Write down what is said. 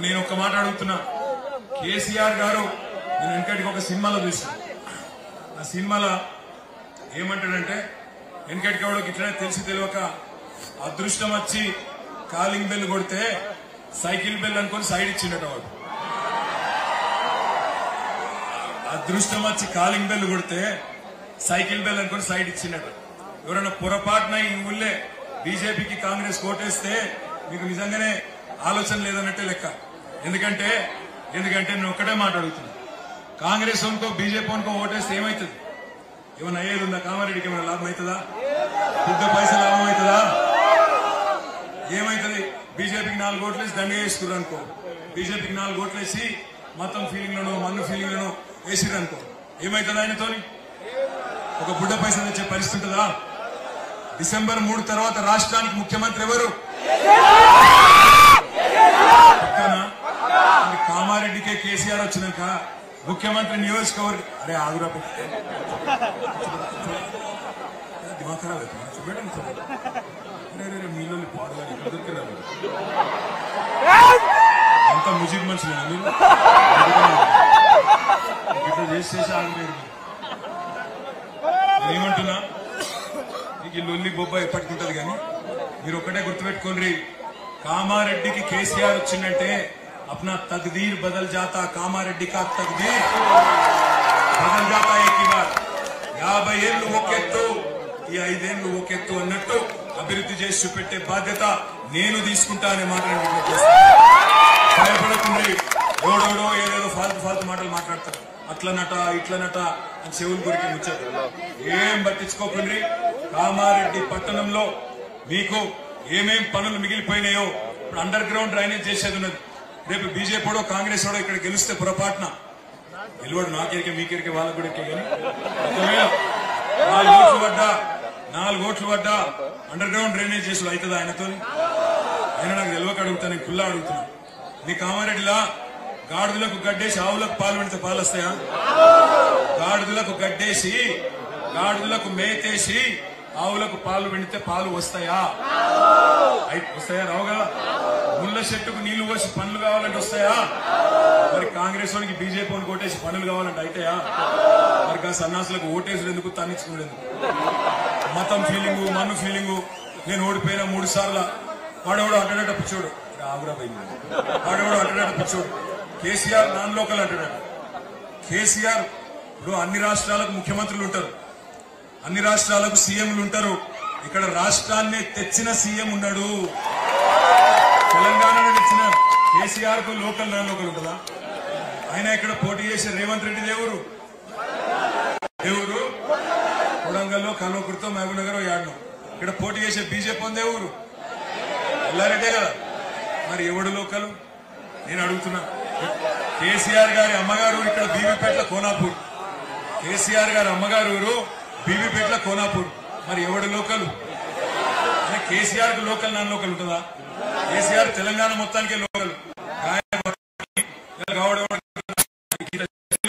నేను ఒక మాట అడుగుతున్నా కేసీఆర్ గారు నేను వెనకటికి ఒక సినిమాలో చూసిన ఆ సినిమాలో ఏమంటాడంటే వెనకటికి ఎవడో ఇట్లనే తెలిసి తెలియక అదృష్టం వచ్చి కాలింగ్ బెల్ కొడితే సైకిల్ బెల్ అనుకొని సైడ్ ఇచ్చిండట వాడు అదృష్టం వచ్చి కాలింగ్ బెల్ కొడితే సైకిల్ బెల్ అనుకొని సైడ్ ఇచ్చినట్టు ఎవరైనా పొరపాటున ఈ ఊళ్ళే బీజేపీకి కాంగ్రెస్ ఓటేస్తే మీకు నిజంగానే ఆలోచన లేదన్నట్టే లెక్క ఎందుకంటే ఎందుకంటే నేను ఒక్కటే మాట అడుగుతున్నా కాంగ్రెస్ వనుకో బీజేపీ వనుకో ఓటేస్తే ఏమవుతుంది ఏమైనా అయ్యేది ఉందా కామారెడ్డికి ఏమైనా లాభం అవుతుందా పెద్ద పైసలు లాభం అవుతుందా ఏమైతుంది బీజేపీకి నాలుగు ఓట్లు వేసి దండగా వేసుకుర్రు అనుకో బీజేపీకి నాలుగు ఓట్లు వేసి మొత్తం ఫీలింగ్ లను మన్ను ఫీలింగ్ లను వేసిర్రు అనుకో ఏమైతుంది ఆయనతోని ఒక బుడ్డ పైసలు తెచ్చే పరిస్థితి ఉంటుందా డిసెంబర్ మూడు తర్వాత రాష్ట్రానికి ముఖ్యమంత్రి ఎవరు పక్కనా? మరి కామారెడ్డికే కేసీఆర్ వచ్చినాక ముఖ్యమంత్రి నియోజకవర్గ అరే ఆగురా పో. దిమాగ్ ఖరాబ్ అవుతుంది చూడండి చూడండి. అరే అరే, అరే మీలో పాడుగా ఇక్కడ దొరికిరా మీరు. అంతా ముజిక్ మనుషులేనా మీరు ఇట్లా చేసి చేసి ఆగలేరు మీరు. నేనేమంటున్నా మీకు ఈ లొల్లి బొబ్బ ఎప్పటికుంటది కానీ మీరు ఒక్కటే గుర్తుపెట్టుకోండి కామారెడ్డికి కేసీఆర్ వచ్చిందంటే అప్నా తగ్దీర్ బదల్ జాతా కామారెడ్డి కా తగ్దీర్ బదల్ జాతా ఏక్ ఈ బార్ యాభై ఏళ్ళు ఒకెత్తు ఈ ఐదేళ్లు ఒకెత్తు అన్నట్టు అభివృద్ధి చేసి చూపెట్టే బాధ్యత నేను తీసుకుంటా అనే మాట నేను విజ్ఞప్తి చేస్తాను. భయపడకుండ్రి ఎవడెవడో ఏదేదో ఫాల్తు ఫాల్తు మాటలు మాట్లాడతారు అట్లనట ఇట్లనట అని చెవులు కొరికి ముచ్చారు ఏం పట్టించుకోకుండ్రి కామారెడ్డి పట్టణంలో మీకు ఏమేం పనులు మిగిలిపోయినాయో ఇప్పుడు అండర్ గ్రౌండ్ డ్రైనేజ్ చేసేది ఉన్నది రేపు బీజేపీడో కాంగ్రెస్ వాడో ఇక్కడ గెలిస్తే పొరపాటున గెలవడు నాకెరికే మీకెరికే వాళ్ళకు కూడా ఎక్కే కానీ ఒకవేళ నాలుగు ఓట్లు పడ్డా నాలుగు ఓట్లు పడ్డా అండర్ గ్రౌండ్ డ్రైనేజ్ చేసుడు అవుతుందా ఆయనతో ఆయన నాకు తెలియక అడుగుతాను నేను కుల్లా అడుగుతున్నా నీ కామారెడ్డిలా గాడిదలకు గడ్డేసి ఆవులకు పాలు పెడితే పాలు వస్తాయా గాడిదలకు గడ్డేసి గాడిదలకు మేతేసి ఆవులకు పాలు పెడితే పాలు వస్తాయా అయి- వస్తాయా రావు కదా ముళ్ళ చెట్టుకు నీళ్లు పోసి పనులు కావాలంటే వస్తాయా మరి కాంగ్రెస్ వాడికి బీజేపీ వాడికి ఓటేసి పనులు కావాలంటే అయితాయా మరి కా సన్నాసులకు ఓటేసుడు ఎందుకు తన్నించుకునేది ఎందుకు మతం ఫీలింగు మన్ను ఫీలింగు నేను ఓడిపోయిన మూడు సార్లు వాడెవడో అడ్డడట పిచ్చోడు ఆగురా పోయింది వాడెవడో అడ్డడట పిచ్చోడు కేసీఆర్ నాన్ లోకల్ అంటాడట కేసీఆర్ ఇప్పుడు అన్ని రాష్ట్రాలకు ముఖ్యమంత్రులు ఉంటారు అన్ని రాష్ట్రాలకు సీఎంలు ఉంటారు ఇక్కడ రాష్ట్రాన్ని తెచ్చిన సీఎం ఉన్నాడు తెలంగాణ తెచ్చిన కేసీఆర్ కు లోకల్ నాన్ లోకల్ ఉంటుందా ఆయన ఇక్కడ పోటీ చేసే రేవంత్ రెడ్డి దేవురు దేవురు కొడంగల్లో కల్వకుర్తో మహబూబ్ నగర్ యాడ్ను ఇక్కడ పోటీ చేసే బీజేపీ ఉంది ఎవరు ఎల్లారెడ్డే కదా మరి ఎవడు లోకలు నేను అడుగుతున్నా కేసీఆర్ గారి అమ్మగారు ఊరు ఇక్కడ బీబీపేట్ల కోనాపూర్ కేసీఆర్ గారి అమ్మగారు ఊరు బీబీపేట్ల కోనాపూర్ మరి ఎవడు లోకలు అంటే కేసీఆర్ కు లోకల్ నాన్ లోకల్ ఉంటుందా కేసీఆర్ తెలంగాణ మొత్తానికే లోకల్ గాయ కావడం